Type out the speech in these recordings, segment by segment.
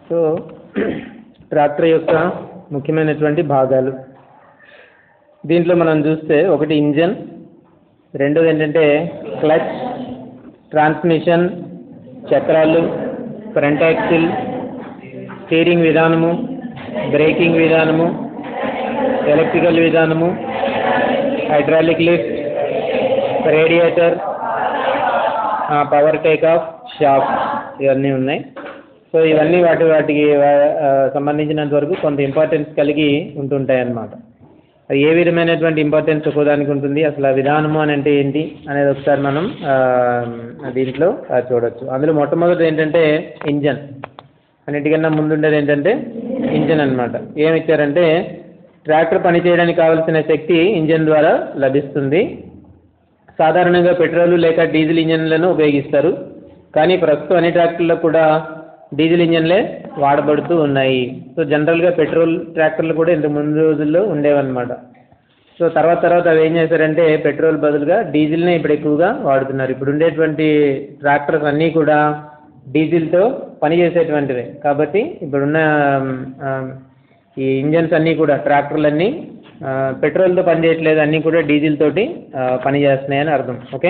so tractor యొక్క ముఖ్యమైనటువంటి భాగాలు దీంట్లో మనం చూస్తే ఒకటి ఇంజన్ రెండోది ఏంటంటే క్లచ్ ట్రాన్స్మిషన్ చక్రాలు ఫ్రంట్ యాక్సిల్ స్టీరింగ్ విధానము బ్రేకింగ్ విధానము ఎలక్ట్రికల్ విధానము hydraulic lift radiator power take off shaft ఇవన్నీ ఉన్నాయి సో ఇవన్నీ వాటి వాటికి ఆ, సంబంధించినంత వరకు కొంత ఇంపార్టెన్స్ కలిగి ఉంటుంటాయి అన్నమాట అది ఏ విధమైనటువంటి ఇంపార్టెన్స్ ఒక్కోదానికి ఉంటుంది అసలు ఆ విధానము అని అంటే ఏంటి అనేది ఒకసారి మనం ఆ, దీంట్లో ఆ, చూడొచ్చు అందులో మొట్టమొదటి ఏంటంటే ఇంజన్ అన్నిటికన్నా ముందుండేది ఏంటంటే ఇంజన్ అన్నమాట ఏమి ఇచ్చారంటే ట్రాక్టర్ పనిచేయడానికి కావలసిన శక్తి ఇంజన్ ద్వారా లభిస్తుంది సాధారణంగా పెట్రోల్ లేక డీజిల్ ఇంజన్లను ఉపయోగిస్తారు కానీ ప్రస్తుతం అన్ని ట్రాక్టర్లో కూడా డీజిల్ ఇంజన్లే వాడబడుతూ ఉన్నాయి సో జనరల్గా పెట్రోల్ ట్రాక్టర్లు కూడా ఇంతకు ముందు రోజుల్లో ఉండేవన్నమాట సో తర్వాత తర్వాత అవి ఏం చేశారంటే పెట్రోల్ బదులుగా డీజిల్నే ఇప్పుడు ఎక్కువగా వాడుతున్నారు ఇప్పుడు ఉండేటువంటి ట్రాక్టర్స్ అన్నీ కూడా డీజిల్తో పనిచేసేటువంటివే కాబట్టి ఇప్పుడున్న ఆ, ఈ ఇంజన్స్ అన్నీ కూడా ట్రాక్టర్లన్నీ ఆ, పెట్రోల్తో పనిచేయట్లేదు అన్నీ కూడా డీజిల్ తోటి ఆ, పనిచేస్తున్నాయని అర్థం ఓకే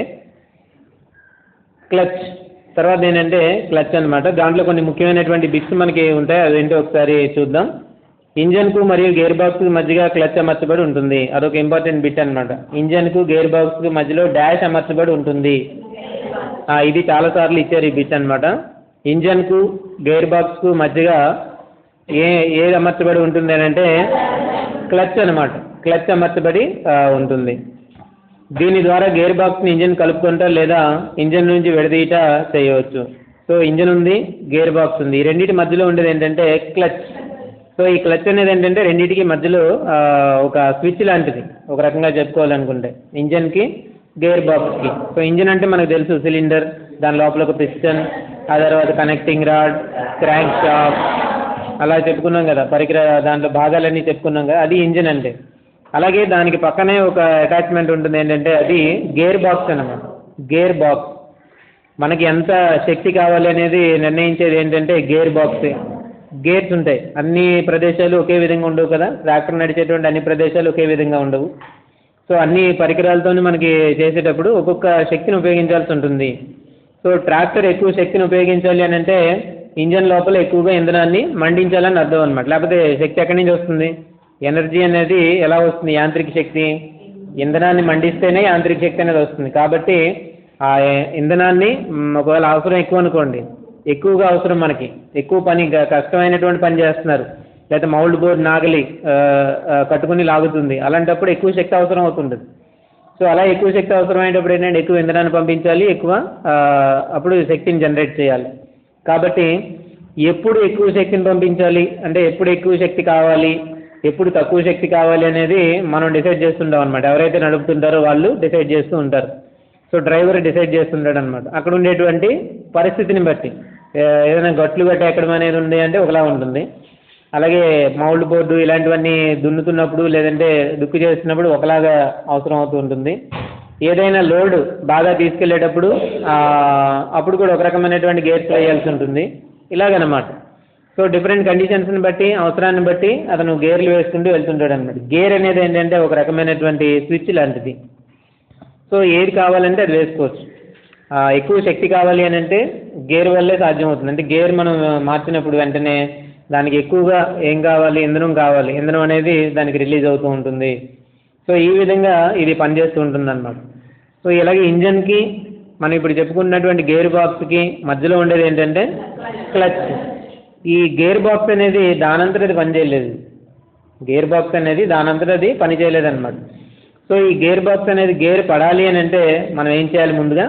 క్లచ్ తర్వాత ఏంటంటే క్లచ్ అన్నమాట దాంట్లో కొన్ని ముఖ్యమైనటువంటి బిట్స్ మనకి ఉంటాయి అదేంటో ఒకసారి చూద్దాం ఇంజన్కు మరియు గేర్ బాక్స్కి మధ్యగా క్లచ్ అమర్చబడి ఉంటుంది అదొక ఇంపార్టెంట్ బిట్ అనమాట ఇంజన్కు గేర్ బాక్స్కి మధ్యలో డాష్ అమర్చబడి ఉంటుంది ఆ, ఇది చాలాసార్లు ఇచ్చారు ఈ బిట్ అనమాట ఇంజన్కు గేర్ బాక్స్కు మధ్యగా ఏ ఏది అమర్చబడి ఉంటుంది అని అంటే క్లచ్ అనమాట క్లచ్ అమర్చబడి ఆ, ఉంటుంది దీని ద్వారా గేర్ బాక్స్ని ఇంజిన్ కలుపుకుంటా లేదా ఇంజిన్ నుంచి విడదీయట చేయవచ్చు సో ఇంజిన్ ఉంది గేర్ బాక్స్ ఉంది ఈ రెండింటి మధ్యలో ఉండేది ఏంటంటే క్లచ్ సో ఈ క్లచ్ అనేది ఏంటంటే రెండింటికి మధ్యలో ఆ, ఒక స్విచ్ లాంటిది ఒక రకంగా చెప్పుకోవాలనుకుంటే ఇంజన్కి గేర్ బాక్స్కి సో ఇంజిన్ అంటే మనకు తెలుసు సిలిండర్ దాని లోపల ఒక పిస్టన్ ఆ తర్వాత కనెక్టింగ్ రాడ్ క్రాంక్ షాఫ్ట్ అలా చెప్పుకున్నాం కదా పరికర దాంట్లో భాగాలన్నీ చెప్పుకున్నాం కదా అది ఇంజిన్ అంటే అలాగే దానికి పక్కనే ఒక అటాచ్మెంట్ ఉంటుంది ఏంటంటే అది గేర్ బాక్స్ అన్నమాట గేర్ బాక్స్ మనకి ఎంత శక్తి కావాలి అనేది నిర్ణయించేది ఏంటంటే గేర్ బాక్సే గేర్స్ ఉంటాయి అన్ని ప్రదేశాలు ఒకే విధంగా ఉండవు కదా ట్రాక్టర్ నడిచేటువంటి అన్ని ప్రదేశాలు ఒకే విధంగా ఉండవు సో అన్ని పరికరాలతో మనకి చేసేటప్పుడు ఒక్కొక్క శక్తిని ఉపయోగించాల్సి ఉంటుంది సో ట్రాక్టర్ ఎక్కువ శక్తిని ఉపయోగించాలి అని అంటే ఇంజన్ లోపల ఎక్కువగా ఇంధనాన్ని మండించాలని అర్థం అనమాట లేకపోతే శక్తి ఎక్కడి నుంచి వస్తుంది ఎనర్జీ అనేది ఎలా వస్తుంది యాంత్రిక శక్తి ఇంధనాన్ని మండిస్తేనే యాంత్రిక శక్తి అనేది వస్తుంది కాబట్టి ఆ ఇంధనాన్ని మ్, ఒకవేళ అవసరం ఎక్కువ అనుకోండి ఎక్కువగా అవసరం మనకి ఎక్కువ పని గ- కష్టమైనటువంటి పని చేస్తున్నారు లేదా మౌల్డ్ బోర్డ్ నాగలి ఆ, ఆ, కట్టుకుని లాగుతుంది అలాంటప్పుడు ఎక్కువ శక్తి అవసరం అవుతుంటుంది సో అలా ఎక్కువ శక్తి అవసరమైనప్పుడు ఏంటంటే ఎక్కువ ఇంధనాన్ని పంపించాలి ఎక్కువ ఆ, అప్పుడు శక్తిని జనరేట్ చేయాలి కాబట్టి ఎప్పుడు ఎక్కువ శక్తిని పంపించాలి అంటే ఎప్పుడు ఎక్కువ శక్తి కావాలి ఎప్పుడు తక్కువ శక్తి కావాలి అనేది మనం డిసైడ్ చేస్తుంటాం అనమాట ఎవరైతే నడుపుతుంటారో వాళ్ళు డిసైడ్ చేస్తూ ఉంటారు సో డ్రైవర్ డిసైడ్ చేస్తుంటాడు అనమాట అక్కడ ఉండేటువంటి పరిస్థితిని బట్టి ఏ- ఏదైనా గట్లు గట్ట ఎక్కడం అనేది ఉంది అంటే ఒకలా ఉంటుంది అలాగే మౌల్డ్ బోర్డు ఇలాంటివన్నీ దున్నుతున్నప్పుడు లేదంటే దుక్కు చేస్తున్నప్పుడు ఒకలాగా అవసరం అవుతూ ఉంటుంది ఏదైనా లోడ్ బాగా తీసుకెళ్లేటప్పుడు ఆ, అప్పుడు కూడా ఒక రకమైనటువంటి గేర్స్ వేయాల్సి ఉంటుంది ఇలాగనమాట సో డిఫరెంట్ కండిషన్స్ని బట్టి అవసరాన్ని బట్టి అతను గేర్లు వేసుకుంటూ వెళ్తుంటాడు అనమాట గేర్ అనేది ఏంటంటే ఒక రకమైనటువంటి స్విచ్ లాంటిది సో ఏది కావాలంటే అది వేసుకోవచ్చు ఆ, ఎక్కువ శక్తి కావాలి అని అంటే గేర్ వల్లే సాధ్యమవుతుంది అంటే గేర్ మనం మార్చినప్పుడు వెంటనే దానికి ఎక్కువగా ఏం కావాలి ఇంధనం కావాలి ఇంధనం అనేది దానికి రిలీజ్ అవుతూ ఉంటుంది సో ఈ విధంగా ఇది పనిచేస్తూ ఉంటుంది అనమాట సో ఇలాగే ఇంజన్కి మనం ఇప్పుడు చెప్పుకున్నటువంటి గేర్ బాక్స్కి మధ్యలో ఉండేది ఏంటంటే క్లచ్ ఈ గేర్ బాక్స్ అనేది దానంతట అది పనిచేయలేదు గేర్ బాక్స్ అనేది దానంతట అది పని చేయలేదన్నమాట సో ఈ గేర్ బాక్స్ అనేది గేర్ పడాలి అని అంటే మనం ఏం చేయాలి ముందుగా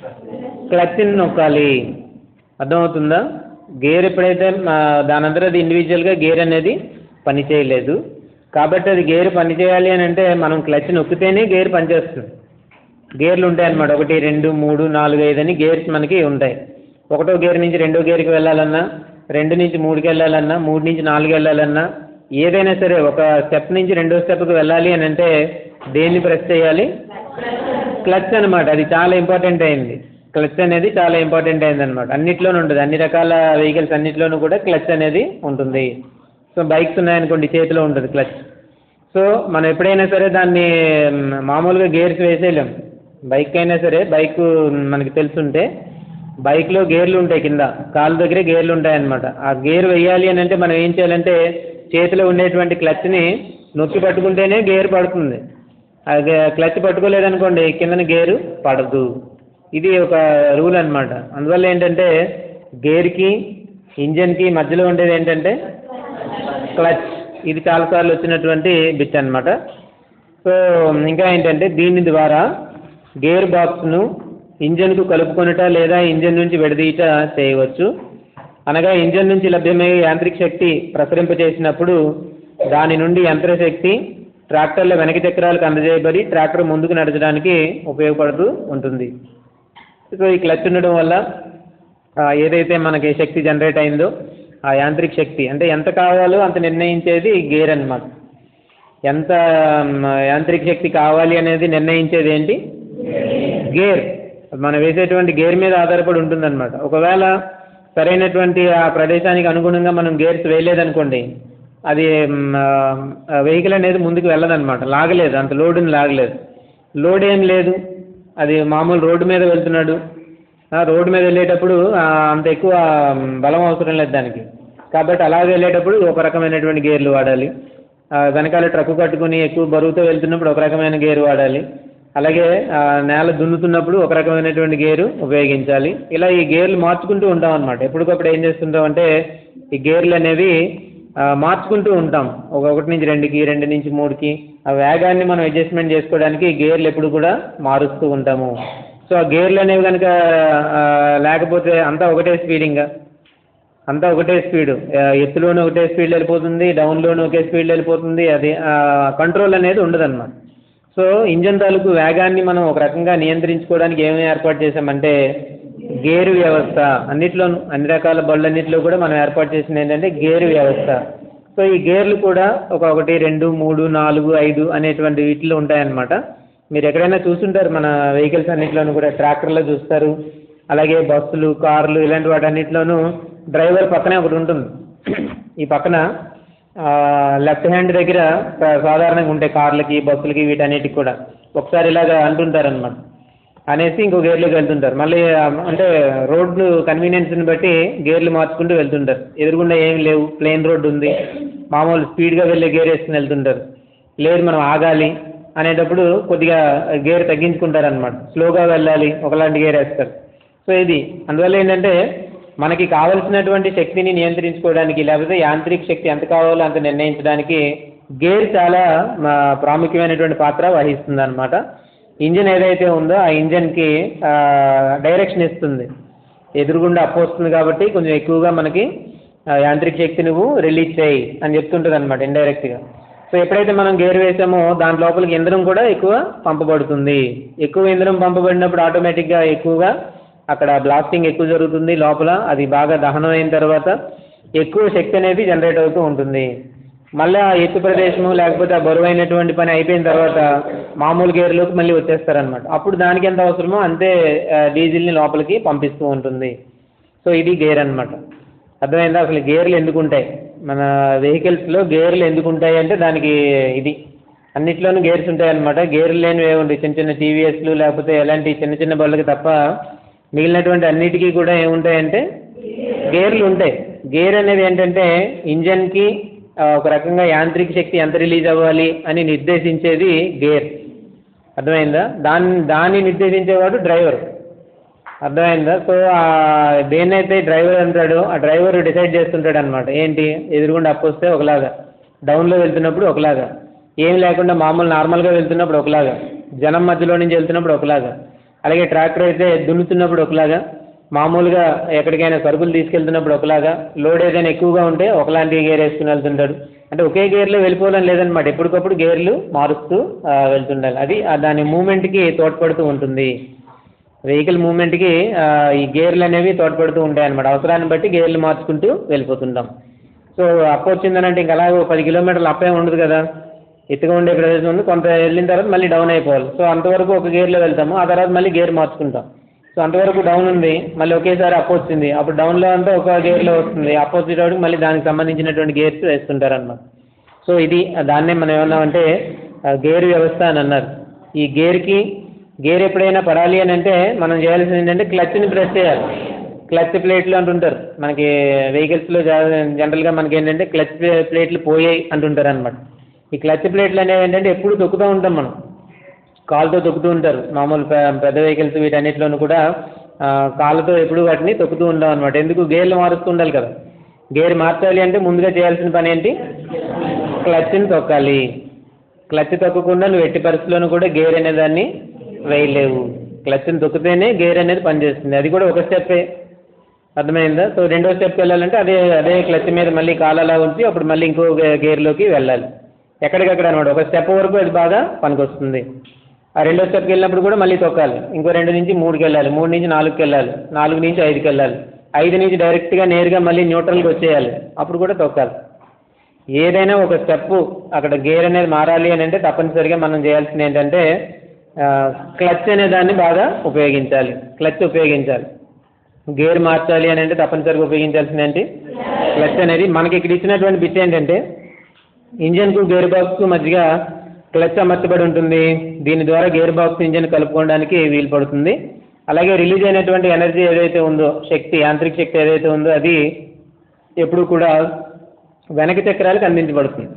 క్లచ్ని నొక్కాలి అర్థమవుతుందా గేర్ ఎప్పుడైతే ఆ, దానంతట అది ఇండివిజువల్గా గేర్ అనేది పని చేయలేదు కాబట్టి అది గేర్ పని చేయాలి అని అంటే మనం క్లచ్ నొక్కితేనే గేర్ పనిచేస్తుంది గేర్లు ఉంటాయి అన్నమాట ఒకటి రెండు మూడు నాలుగు ఐదు అని గేర్స్ మనకి ఉంటాయి ఒకటో గేర్ నుంచి రెండో గేర్కి వెళ్ళాలన్నా రెండు నుంచి మూడుకి వెళ్ళాలన్నా మూడు నుంచి నాలుగు వెళ్ళాలన్నా ఏదైనా సరే ఒక స్టెప్ నుంచి రెండో స్టెప్కి వెళ్ళాలి అని అంటే దేన్ని ప్రెస్ చేయాలి క్లచ్ అనమాట అది చాలా ఇంపార్టెంట్ అయింది క్లచ్ అనేది చాలా ఇంపార్టెంట్ అయిందనమాట అన్నిట్లోనూ ఉంటుంది అన్ని రకాల వెహికల్స్ అన్నిట్లోనూ కూడా క్లచ్ అనేది ఉంటుంది సో బైక్స్ ఉన్నాయనుకోండి చేతిలో ఉంటుంది క్లచ్ సో మనం ఎప్పుడైనా సరే దాన్ని మ్, మామూలుగా గేర్స్ వేసేయలేం బైక్ అయినా సరే బైక్ మనకి తెలుసుంటే బైక్లో గేర్లు ఉంటాయి కింద కాలు దగ్గరే గేర్లు ఉంటాయన్నమాట ఆ గేర్ వేయాలి అని అంటే మనం ఏం చేయాలంటే చేతిలో ఉండేటువంటి క్లచ్ని నొక్కి పట్టుకుంటేనే గేర్ పడుతుంది ఆ గే- క్లచ్ పట్టుకోలేదనుకోండి కిందన గేరు పడదు ఇది ఒక రూల్ అన్నమాట అందువల్ల ఏంటంటే గేర్కి ఇంజన్కి మధ్యలో ఉండేది ఏంటంటే క్లచ్ ఇది చాలాసార్లు వచ్చినటువంటి బిట్ అన్నమాట సో ఇంకా ఏంటంటే దీని ద్వారా గేర్ బాక్స్ను ఇంజన్కు కలుపుకొనుట లేదా ఇంజన్ నుంచి విడదీయట చేయవచ్చు అనగా ఇంజన్ నుంచి లభ్యమయ్యే యాంత్రిక శక్తి ప్రసరింపచేసినప్పుడు దాని నుండి యంత్రశక్తి ట్రాక్టర్ల వెనక చక్రాలకు అందజేయబడి ట్రాక్టర్ ముందుకు నడచడానికి ఉపయోగపడుతూ ఉంటుంది సో ఈ క్లచ్ ఉండడం వల్ల ఆ, ఏదైతే మనకి శక్తి జనరేట్ అయిందో ఆ యాంత్రిక శక్తి అంటే ఎంత కావాలో అంత నిర్ణయించేది గేర్ అన్నమాట ఎంత మ్, యాంత్రిక శక్తి కావాలి అనేది నిర్ణయించేది ఏంటి గేర్ మనం వేసేటువంటి గేర్ మీద ఆధారపడి ఉంటుందన్నమాట ఒకవేళ సరైనటువంటి ఆ ప్రదేశానికి అనుగుణంగా మనం గేర్స్ వేయలేదనుకోండి అది వెహికల్ అనేది ముందుకు వెళ్ళదన్నమాట లాగలేదు అంత లోడుని లాగలేదు లోడ్ ఏం లేదు అది మామూలు రోడ్డు మీద వెళ్తున్నాడు ఆ, రోడ్డు మీద వెళ్ళేటప్పుడు ఆ, అంత ఎక్కువ మ్, బలం అవసరం లేదు దానికి కాబట్టి అలాగే వెళ్ళేటప్పుడు ఒక రకమైనటువంటి గేర్లు వాడాలి ఆ, వెనకాల ట్రక్కు కట్టుకుని ఎక్కువ బరువుతో వెళ్తున్నప్పుడు ఒక రకమైన గేరు వాడాలి అలాగే ఆ, నేల దున్నుతున్నప్పుడు ఒక రకమైనటువంటి గేరు ఉపయోగించాలి ఇలా ఈ గేర్లు మార్చుకుంటూ ఉంటాం అనమాట ఎప్పటికప్పుడు ఏం చేస్తుంటాం అంటే ఈ గేర్లు అనేవి ఆ, మార్చుకుంటూ ఉంటాం ఒక ఒకటి నుంచి రెండుకి రెండు నుంచి మూడుకి ఆ వేగాన్ని మనం అడ్జస్ట్మెంట్ చేసుకోవడానికి ఈ గేర్లు ఎప్పుడు కూడా మారుస్తూ ఉంటాము సో ఆ గేర్లు అనేవి కనుక ఆ, లేకపోతే అంతా ఒకటే స్పీడింగ్గా అంతా ఒకటే స్పీడు ఆ, ఎత్తులోనూ ఒకటే స్పీడ్ వెళ్ళిపోతుంది డౌన్లోనూ ఒకే స్పీడ్ వెళ్ళిపోతుంది అది కంట్రోల్ అనేది ఉండదన్నమాట సో ఇంజన్ తాలూకు వేగాన్ని మనం ఒక రకంగా నియంత్రించుకోవడానికి ఏమేమి ఏర్పాటు చేసామంటే గేరు వ్యవస్థ అన్నిట్లోనూ అన్ని రకాల బళ్ళన్నింటిలో కూడా మనం ఏర్పాటు చేసింది ఏంటంటే గేరు వ్యవస్థ సో ఈ గేర్లు కూడా ఒక ఒకటి రెండు మూడు నాలుగు ఐదు అనేటువంటి వీటిలో ఉంటాయన్నమాట మీరు ఎక్కడైనా చూస్తుంటారు మన వెహికల్స్ అన్నింటిలోనూ కూడా ట్రాక్టర్లో చూస్తారు అలాగే బస్సులు కార్లు ఇలాంటి వాటన్నిటిలోనూ డ్రైవర్ పక్కనే ఒకటి ఉంటుంది ఈ పక్కన లెఫ్ట్ హ్యాండ్ దగ్గర సా- సాధారణంగా ఉంటాయి కార్లకి బస్సులకి వీటన్నిటికి కూడా ఒకసారి ఇలాగ అంటుంటారనమాట అనేసి ఇంకో గేర్లోకి వెళ్తుంటారు మళ్ళీ ఆ, అంటే రోడ్లు కన్వీనియన్స్ని బట్టి గేర్లు మార్చుకుంటూ వెళ్తుంటారు ఎదురుగుండా ఏమి లేవు ప్లెయిన్ రోడ్డు ఉంది మామూలు స్పీడ్గా వెళ్ళే గేర్ వేసుకుని వెళ్తుంటారు లేదు మనం ఆగాలి అనేటప్పుడు కొద్దిగా గేర్ తగ్గించుకుంటారనమాట స్లోగా వెళ్ళాలి ఒకలాంటి గేర్ వేస్తారు సో ఇది అందువల్ల ఏంటంటే మనకి కావలసినటువంటి శక్తిని నియంత్రించుకోవడానికి లేకపోతే యాంత్రిక శక్తి ఎంత కావాలో అంత నిర్ణయించడానికి గేర్ చాలా మా, ప్రాముఖ్యమైనటువంటి పాత్ర వహిస్తుంది అనమాట ఇంజిన్ ఏదైతే ఉందో ఆ ఇంజన్కి డైరెక్షన్ ఇస్తుంది ఎదురుగుండా అప్పు వస్తుంది కాబట్టి కొంచెం ఎక్కువగా మనకి ఆ, యాంత్రిక శక్తి నువ్వు రిలీజ్ చేయి అని చెప్తుంటుంది అనమాట ఇండైరెక్ట్గా సో ఎప్పుడైతే మనం గేర్ వేసామో దాని లోపలికి ఇంధనం కూడా ఎక్కువ పంపబడుతుంది ఎక్కువ ఇంధనం పంపబడినప్పుడు ఆటోమేటిక్గా ఎక్కువగా అక్కడ బ్లాస్టింగ్ ఎక్కువ జరుగుతుంది లోపల అది బాగా దహనం అయిన తర్వాత ఎక్కువ శక్తి అనేది జనరేట్ అవుతూ ఉంటుంది మళ్ళీ ఆ ఎత్తు ప్రదేశము లేకపోతే ఆ బరువైనటువంటి పని అయిపోయిన తర్వాత మామూలు గేర్లోకి మళ్ళీ వచ్చేస్తారనమాట అప్పుడు దానికి ఎంత అవసరమో అంతే ఆ, డీజిల్ని లోపలికి పంపిస్తూ ఉంటుంది సో ఇది గేర్ అన్నమాట అర్థమైందా అసలు గేర్లు ఎందుకు ఉంటాయి మన వెహికల్స్లో గేర్లు ఎందుకు ఉంటాయి అంటే దానికి ఇది అన్నిట్లోనూ గేర్స్ ఉంటాయి అనమాట గేర్లు లేనివి ఏముంటాయి చిన్న చిన్న టీవీఎస్లు లేకపోతే ఎలాంటి చిన్న చిన్న బళ్ళకి తప్ప మిగిలినటువంటి అన్నిటికీ కూడా ఏముంటాయంటే గేర్లు ఉంటాయి గేర్ అనేది ఏంటంటే ఇంజన్కి ఆ, ఒక రకంగా యాంత్రిక శక్తి ఎంత రిలీజ్ అవ్వాలి అని నిర్దేశించేది గేర్ అర్థమైందా దాన్ని దాన్ని నిర్దేశించేవాడు డ్రైవర్ అర్థమైందా సో ఆ దేన్నైతే డ్రైవర్ అంటాడో ఆ డ్రైవర్ డిసైడ్ చేస్తుంటాడు అనమాట ఏంటి ఎదురుగుండా అప్పు వస్తే ఒకలాగా డౌన్లో వెళ్తున్నప్పుడు ఒకలాగా ఏం లేకుండా మామూలు నార్మల్గా వెళ్తున్నప్పుడు ఒకలాగా జనం మధ్యలో నుంచి వెళ్తున్నప్పుడు ఒకలాగా అలాగే ట్రాక్టర్ అయితే దున్నుతున్నప్పుడు ఒకలాగా మామూలుగా ఎక్కడికైనా సరుకులు తీసుకెళ్తున్నప్పుడు ఒకలాగా లోడ్ ఏదైనా ఎక్కువగా ఉంటే ఒకలాంటి గేర్ వేసుకుని వెళ్తుంటాడు అంటే ఒకే గేర్లో వెళ్ళిపోవడం లేదనమాట ఎప్పటికప్పుడు గేర్లు మారుస్తూ ఆ, వెళ్తుండాలి అది ఆ దాని మూమెంట్కి తోడ్పడుతూ ఉంటుంది వెహికల్ మూమెంట్కి ఆ, ఈ గేర్లు అనేవి తోడ్పడుతూ ఉంటాయి అన్నమాట అవసరాన్ని బట్టి గేర్లు మార్చుకుంటూ వెళ్ళిపోతుంటాం సో అప్ వచ్చిందనంటే ఇంకా అలాగే ఓ పది కిలోమీటర్లు అప్పే ఉండదు కదా ఎత్తుగా ఉండే ప్రదేశం ఉంది కొంత వెళ్ళిన తర్వాత మళ్ళీ డౌన్ అయిపోవాలి సో అంతవరకు ఒక గేర్లో వెళ్తాము ఆ తర్వాత మళ్ళీ గేర్ మార్చుకుంటాం సో అంతవరకు డౌన్ ఉంది మళ్ళీ ఒకేసారి అప్ వచ్చింది అప్పుడు డౌన్లో అంతా ఒక గేర్లో వస్తుంది అప్ వచ్చేటప్పుడు మళ్ళీ దానికి సంబంధించినటువంటి గేర్స్ వేస్తుంటారు అన్నమాట సో ఇది దాన్నే మనం ఏమన్నామంటే ఆ, గేర్ వ్యవస్థ అని అన్నారు ఈ గేర్కి గేర్ ఎప్పుడైనా పడాలి అని అంటే మనం చేయాల్సింది ఏంటంటే క్లచ్ని ప్రెస్ చేయాలి క్లచ్ ప్లేట్లు అంటుంటారు మనకి వెహికల్స్లో జనరల్గా మనకి ఏంటంటే క్లచ్ ప్లేట్లు పోయాయి అంటుంటారు అనమాట ఈ క్లచ్ ప్లేట్లు అనేవి ఏంటంటే ఎప్పుడు తొక్కుతూ ఉంటాం మనం కాలుతో తొక్కుతూ ఉంటారు మామూలు పె- పెద్ద వెహికల్స్ వీటన్నిటిలోనూ కూడా ఆ, కాళ్ళతో ఎప్పుడు వాటిని తొక్కుతూ ఉంటాం అనమాట ఎందుకు గేర్లు మారుస్తూ ఉండాలి కదా గేర్ మార్చాలి అంటే ముందుగా చేయాల్సిన పని ఏంటి క్లచ్ని తొక్కాలి క్లచ్ తొక్కకుండా నువ్వు ఎట్టి పరిస్థితుల్లోనూ కూడా గేర్ అనే దాన్ని వేయలేవు క్లచ్ని తొక్కితేనే గేర్ అనేది పనిచేస్తుంది అది కూడా ఒక స్టెప్పే అర్థమైందా సో రెండో స్టెప్కి వెళ్ళాలంటే అదే అదే క్లచ్ మీద మళ్ళీ కాలు అలా ఉంచి అప్పుడు మళ్ళీ ఇంకో గే- గేర్లోకి వెళ్ళాలి ఎక్కడికక్కడ అనమాట ఒక స్టెప్ వరకు అది బాగా పనికొస్తుంది ఆ రెండో స్టెప్కి వెళ్ళినప్పుడు కూడా మళ్ళీ తొక్కాలి ఇంకో రెండు నుంచి మూడుకి వెళ్ళాలి మూడు నుంచి నాలుగుకి వెళ్ళాలి నాలుగు నుంచి ఐదుకి వెళ్ళాలి ఐదు నుంచి డైరెక్ట్గా నేరుగా మళ్ళీ న్యూట్రల్కి వచ్చేయాలి అప్పుడు కూడా తొక్కాలి ఏదైనా ఒక స్టెప్ అక్కడ గేర్ అనేది మారాలి అని అంటే తప్పనిసరిగా మనం చేయాల్సింది ఏంటంటే క్లచ్ అనే దాన్ని బాగా ఉపయోగించాలి క్లచ్ ఉపయోగించాలి గేర్ మార్చాలి అని అంటే తప్పనిసరిగా ఉపయోగించాల్సింది ఏంటి క్లచ్ అనేది మనకి ఇక్కడ ఇచ్చినటువంటి బిట్ ఏంటంటే ఇంజన్కు గేర్ బాక్స్కు మధ్యగా క్లచ్ అమర్చబడి ఉంటుంది దీని ద్వారా గేర్ బాక్స్ ఇంజన్ కలుపుకోవడానికి వీలు పడుతుంది అలాగే రిలీజ్ అయినటువంటి ఎనర్జీ ఏదైతే ఉందో శక్తి యాంత్రిక శక్తి ఏదైతే ఉందో అది ఎప్పుడు కూడా వెనక చక్రాలకు అందించబడుతుంది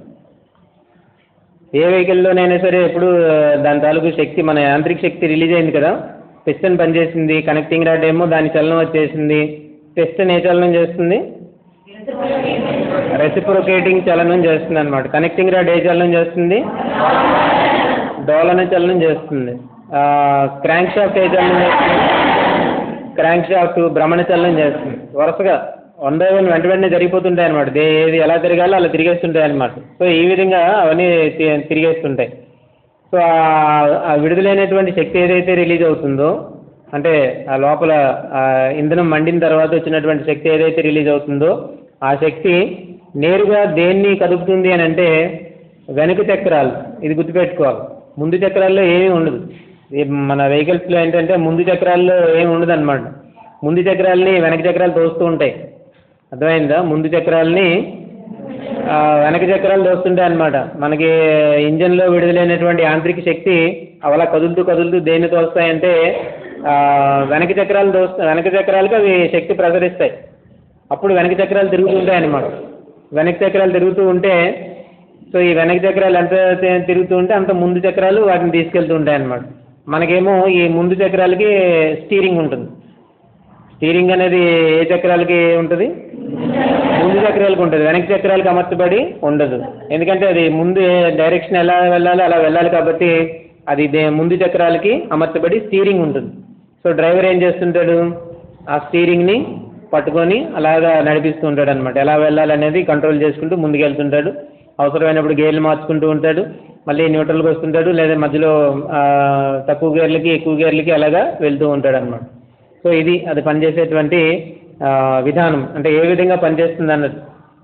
ఏ వెహికల్లోనైనా సరే ఎప్పుడు ఆ, దాని తాలూకు శక్తి మన యాంత్రిక శక్తి రిలీజ్ అయింది కదా పిస్టన్ పనిచేసింది కనెక్టింగ్ రాడ్ ఏమో దాని చలనం వచ్చేసింది పిస్టన్ ఏ చలనం చేస్తుంది రెసిప్రొకేటింగ్ చలనం చేస్తుంది అనమాట కనెక్టింగ్ రాడ్ ఏ చలనం చేస్తుంది డోలన చలనం చేస్తుంది క్రాంక్ షాఫ్ట్ ఏ చలనం చేస్తుంది క్రాంక్ షాఫ్ట్ భ్రమణ చలనం చేస్తుంది వరుసగా వన్ బై వన్ వెంట వెంటనే జరిగిపోతుంటాయి అనమాట దే ఏది ఎలా తిరగాలో అలా తిరిగేస్తుంటాయి అనమాట సో ఈ విధంగా అవన్నీ తి- తిరిగేస్తుంటాయి సో ఆ- ఆ విడుదలైనటువంటి శక్తి ఏదైతే రిలీజ్ అవుతుందో అంటే ఆ లోపల ఆ ఇంధనం మండిన తర్వాత వచ్చినటువంటి శక్తి ఏదైతే రిలీజ్ అవుతుందో ఆ శక్తి నేరుగా దేన్ని కదుపుతుంది అని అంటే వెనుక చక్రాలు ఇది గుర్తుపెట్టుకోవాలి ముందు చక్రాల్లో ఏమీ ఉండదు ఈ మన వెహికల్స్లో ఏంటంటే ముందు చక్రాల్లో ఏమి ఉండదు అనమాట ముందు చక్రాలని వెనక చక్రాలు తోస్తూ ఉంటాయి అర్థమైందా ముందు చక్రాలని ఆ, వెనక చక్రాలు దోస్తుంటాయి అనమాట మనకి ఇంజన్లో విడుదలైనటువంటి యాంత్రిక శక్తి అలా కదులుతూ కదులుతూ దేన్ని తోస్తాయంటే ఆ, వెనక చక్రాలు దోస్తా వెనక చక్రాలకు అవి శక్తి ప్రసరిస్తాయి అప్పుడు వెనక చక్రాలు తిరుగుతుంటాయి అన్నమాట వెనక చక్రాలు తిరుగుతూ ఉంటే సో ఈ వెనక చక్రాలు ఎంత తి- తిరుగుతూ ఉంటే అంత ముందు చక్రాలు వాటిని తీసుకెళ్తూ ఉంటాయి అన్నమాట మనకేమో ఈ ముందు చక్రాలకి స్టీరింగ్ ఉంటుంది స్టీరింగ్ అనేది ఏ చక్రాలకి ఉంటుంది ముందు చక్రాలకు ఉంటుంది వెనక చక్రాలకు అమర్చబడి ఉండదు ఎందుకంటే అది ముందు ఏ డైరెక్షన్ ఎలా వెళ్ళాలో అలా వెళ్ళాలి కాబట్టి అది దే- ముందు చక్రాలకి అమర్చబడి స్టీరింగ్ ఉంటుంది సో డ్రైవర్ ఏం చేస్తుంటాడు ఆ స్టీరింగ్ని పట్టుకొని అలాగా నడిపిస్తూ ఉంటాడు అనమాట ఎలా వెళ్ళాలి అనేది కంట్రోల్ చేసుకుంటూ ముందుకు వెళ్తుంటాడు అవసరమైనప్పుడు గేర్లు మార్చుకుంటూ ఉంటాడు మళ్ళీ న్యూట్రల్కి వస్తుంటాడు లేదా మధ్యలో ఆ, తక్కువ గేర్లకి ఎక్కువ గేర్లకి అలాగా వెళ్తూ ఉంటాడు అనమాట సో ఇది అది పనిచేసేటువంటి ఆ, విధానం అంటే ఏ విధంగా పనిచేస్తుంది అన్నది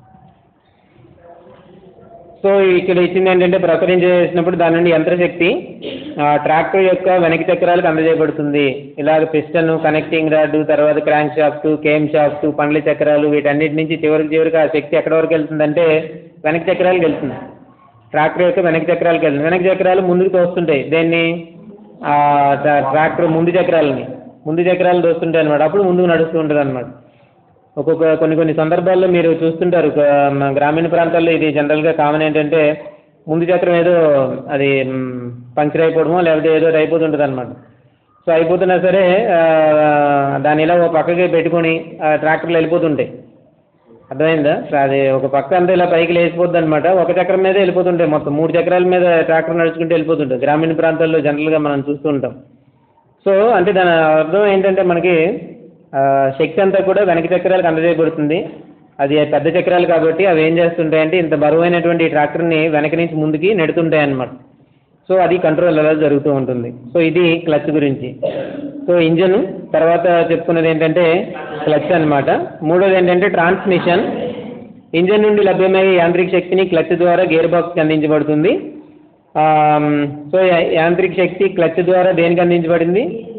సో ఇక్కడ ఇచ్చింది ఏంటంటే ప్రసరణ చేసినప్పుడు దాని నుండి యంత్రశక్తి ఆ, ట్రాక్టర్ యొక్క వెనక చక్రాలకు అందజేయబడుతుంది ఇలాగ పిస్టన్ కనెక్టింగ్ రాడ్ తర్వాత క్రాంక్ షాఫ్ట్ కేమ్ షాఫ్ట్ పండ్ల చక్రాలు వీటన్నిటి నుంచి చివరికి చివరికి ఆ శక్తి ఎక్కడి వరకు వెళ్తుందంటే వెనక చక్రాలకు వెళ్తుంది ట్రాక్టర్ యొక్క వెనక చక్రాలకు వెళ్తుంది వెనక చక్రాలు ముందుకు తోస్తుంటాయి దేన్ని ఆ, ట్రా- ట్రాక్టర్ ముందు చక్రాలని ముందు చక్రాలు తోస్తుంటాయి అనమాట అప్పుడు ముందుకు నడుస్తూ ఉంటుంది అనమాట ఒక్కొక్క కొన్ని కొన్ని సందర్భాల్లో మీరు చూస్తుంటారు ఒక మన గ్రామీణ ప్రాంతాల్లో ఇది జనరల్గా కామన్ ఏంటంటే ముందు చక్రం ఏదో అది మ్, పంక్చర్ అయిపోవడమో లేకపోతే ఏదో ఒకటి అయిపోతుంటుంది అనమాట సో అయిపోతున్నా సరే ఆ, దాన్ని ఇలా ఒక పక్కకి పెట్టుకొని ఆ ట్రాక్టర్లు వెళ్ళిపోతుంటాయి అర్థమైందా అది ఒక పక్క అంతా ఇలా పైకి లేచిపోద్ది అనమాట ఒక చక్రం మీద వెళ్ళిపోతుంటాయి మొత్తం మూడు చక్రాల మీద ట్రాక్టర్ నడుచుకుంటూ వెళ్ళిపోతుంటాయి గ్రామీణ ప్రాంతాల్లో జనరల్గా మనం చూస్తూ ఉంటాం సో అంటే దాని అర్థం ఏంటంటే మనకి ఆ, శక్తి అంతా కూడా వెనక చక్రాలకు అందజేయబడుతుంది అది పెద్ద చక్రాలు కాబట్టి అవి ఏం చేస్తుంటాయంటే ఇంత బరువైనటువంటి ఈ ట్రాక్టర్ని వెనక నుంచి ముందుకి నెడుతుంటాయి అన్నమాట సో అది కంట్రోల్ అలా జరుగుతూ ఉంటుంది సో ఇది క్లచ్ గురించి సో ఇంజన్ తర్వాత చెప్పుకున్నది ఏంటంటే క్లచ్ అన్నమాట మూడోది ఏంటంటే ట్రాన్స్మిషన్ ఇంజన్ నుండి లభ్యమయ్యే యాంత్రిక శక్తిని క్లచ్ ద్వారా గేర్ బాక్స్కి అందించబడుతుంది ఆమ్, సో యా- యాంత్రిక శక్తి క్లచ్ ద్వారా దేనికి అందించబడింది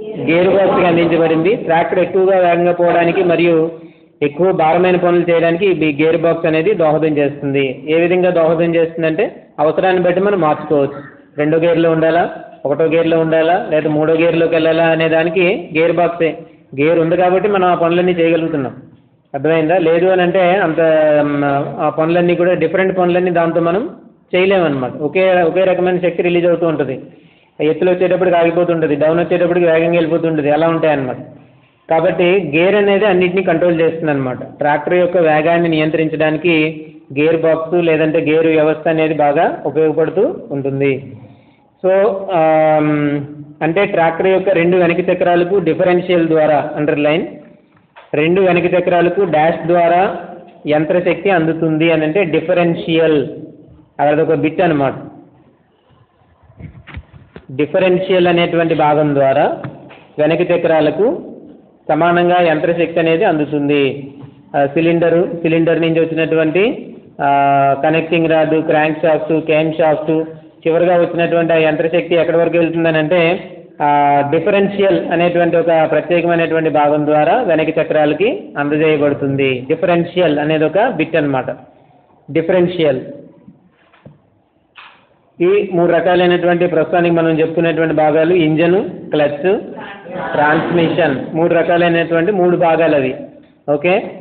గేర్ బాక్స్కి అందించబడింది ట్రాక్టర్ ఎక్కువగా వేగంగా పోవడానికి మరియు ఎక్కువ భారమైన పనులు చేయడానికి ఈ గేర్ బాక్స్ అనేది దోహదం చేస్తుంది ఏ విధంగా దోహదం చేస్తుందంటే అవసరాన్ని బట్టి మనం మార్చుకోవచ్చు రెండో గేర్లో ఉండాలా ఒకటో గేర్లో ఉండాలా లేదా మూడో గేర్లోకి వెళ్ళాలా అనే దానికి గేర్ బాక్సే గేర్ ఉంది కాబట్టి మనం ఆ పనులన్నీ చేయగలుగుతున్నాం అర్థమైందా లేదు అని అంటే అంత మ్, ఆ పనులన్నీ కూడా డిఫరెంట్ పనులన్నీ దాంతో మనం చేయలేమన్నమాట ఒకే ఒకే రకమైన శక్తి రిలీజ్ అవుతూ ఉంటుంది ఎత్తులు వచ్చేటప్పటికి ఆగిపోతుంటుంది డౌన్ వచ్చేటప్పటికి వేగంగా వెళ్ళిపోతుంటుంది అలా ఉంటాయన్నమాట కాబట్టి గేర్ అనేది అన్నిటినీ కంట్రోల్ చేస్తుంది అనమాట ట్రాక్టర్ యొక్క వేగాన్ని నియంత్రించడానికి గేర్ బాక్స్ లేదంటే గేర్ వ్యవస్థ అనేది బాగా ఉపయోగపడుతూ ఉంటుంది సో ఆమ్, అంటే ట్రాక్టర్ యొక్క రెండు వెనక చక్రాలకు డిఫరెన్షియల్ ద్వారా అండర్ లైన్ రెండు వెనక చక్రాలకు డాష్ ద్వారా యంత్రశక్తి అందుతుంది అని అంటే డిఫరెన్షియల్ అదొక బిట్ అనమాట డిఫరెన్షియల్ అనేటువంటి భాగం ద్వారా వెనక చక్రాలకు సమానంగా యంత్రశక్తి అనేది అందుతుంది ఆ, సిలిండరు సిలిండర్ నుంచి వచ్చినటువంటి ఆ, connecting rod crankshaft camshaft చివరిగా వచ్చినటువంటి ఆ యంత్రశక్తి ఎక్కడి వరకు వెళ్తుందని అంటే ఆ, డిఫరెన్షియల్ అనేటువంటి ఒక ప్రత్యేకమైనటువంటి భాగం ద్వారా వెనక చక్రాలకి అందజేయబడుతుంది డిఫరెన్షియల్ అనేది ఒక బిట్ అన్నమాట డిఫరెన్షియల్ ఈ మూడు రకాలైనటువంటి ప్రస్తుతానికి మనం చెప్పుకునేటువంటి భాగాలు ఇంజను క్లచ్ ట్రాన్స్మిషన్ మూడు రకాలైనటువంటి మూడు భాగాలు అవి ఓకే